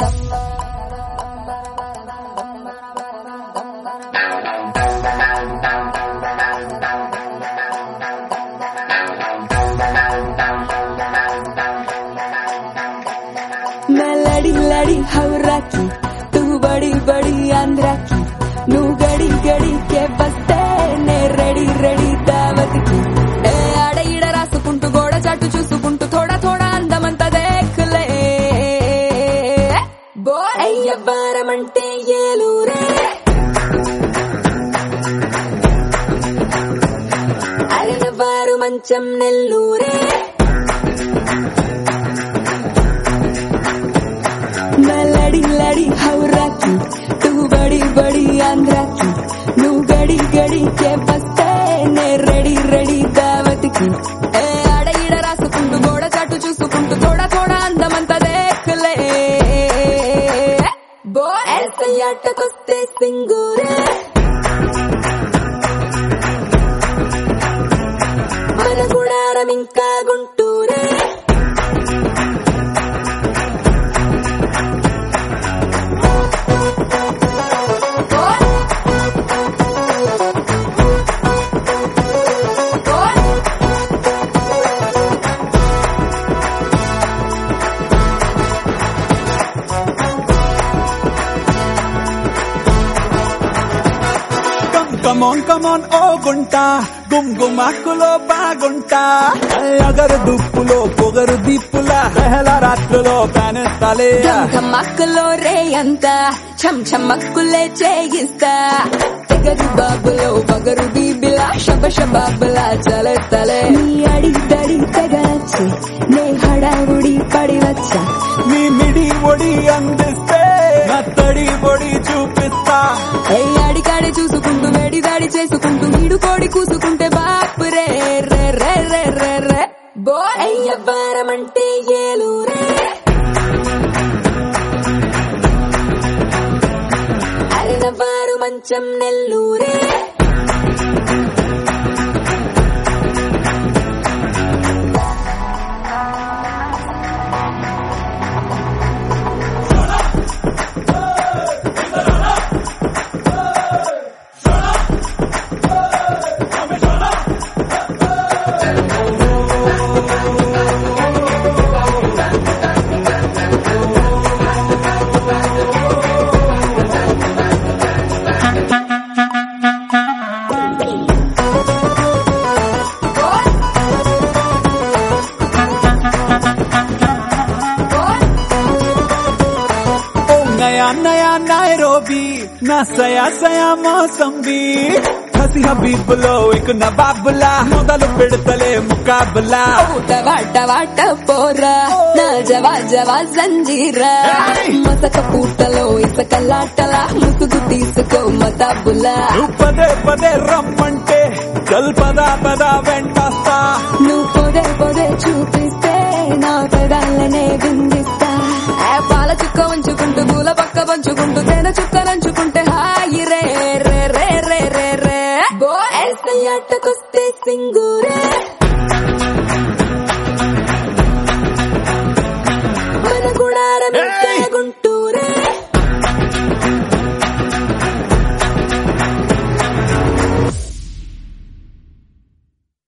मैं लड़ी लड़ी हवरा की तू बड़ी बड़ी आंध्रा की నువ్వు గడి గడికే వస్తే నే రెడీ రెడీ దావత్ కి ఏ ఆడ ఈడ రాసుకుంటూ గోడ చాటు చూసుకుంటూ థోడా థోడా అందమంతా దేఖలే బో అయ్య బారమంటే ఏలూరే అరిన వారు మంచం నెల్లూరే मैं लड़ी लड़ी हवरा की तू बड़ी बड़ी आंध्रा की నువ్వు గడి గడికే వస్తే నే రెడీ రెడీ దావత్ కి ఏ ఆడ ఈడ రాసుకుంటూ గోడ చాటు చూసుకుంటూ థోడా థోడా అందమంతా దేఖలే బో ఎస్ఐ ఆటకొస్తే సింగూరే మన గుడారం ఇంకా గుంటూరే కమ్ కమోన్ కమోన్ ఓ గుంట గుమ్ గుమాకులో బాగుంటా అగరు దుప్పులో పొగరు దిప్పులా పెహల రాత్రులో కానేస్తాలే ధమ్మక్కులో రే అంత చమ్ చమ్మక్కులే చేయిస్తా తెగరు బాబులో బగరు బీబిలా శబ శబాబులా చలేస్తలే నీ అడి దడి తెగనచ్చి నే హడావుడి పడి వచ్చా నీ మిడి ఒడి అందిస్తే నా తడి ఒడి చూపిస్తా ఏ అడికాడి చూసుకుంటూ వేడి దాడి చేసుకుంటూ వీడు కోడి కూసుకుంటే బాపు రే రే రే రే రే రే బో అయ్య బారమంటే ఏలూరే అరిన వారు మంచం నెల్లూరే ఓ నయా నయా నైరోబీ నా సయా సయా మోసంబీ హసి హబీబులో ఇక నవాబులా మొదలు పెడతలే ముకాబులా వాట వాట పోరా నా జవా జవా జంజీరా మసక పూటలో ఇసకలాటలా ముసుగు తీసుకో మతాబులా నువ్వు పదే పదే రమ్మంటే చల్ పదా పదా వెంటస్తా నువ్వు పొదే పొదే చూపిస్తే నా పెదాలనే బిందిస్తా ఆ పాల చుక్క ఉంచుకుంటూ పూల పక్క పంచుకుంటూ తేనె చుక్క నంచుకుంటే హాయి రే రే రే రే రే రే బో ఎస్ఐ ఆటకొస్తే సింగూరే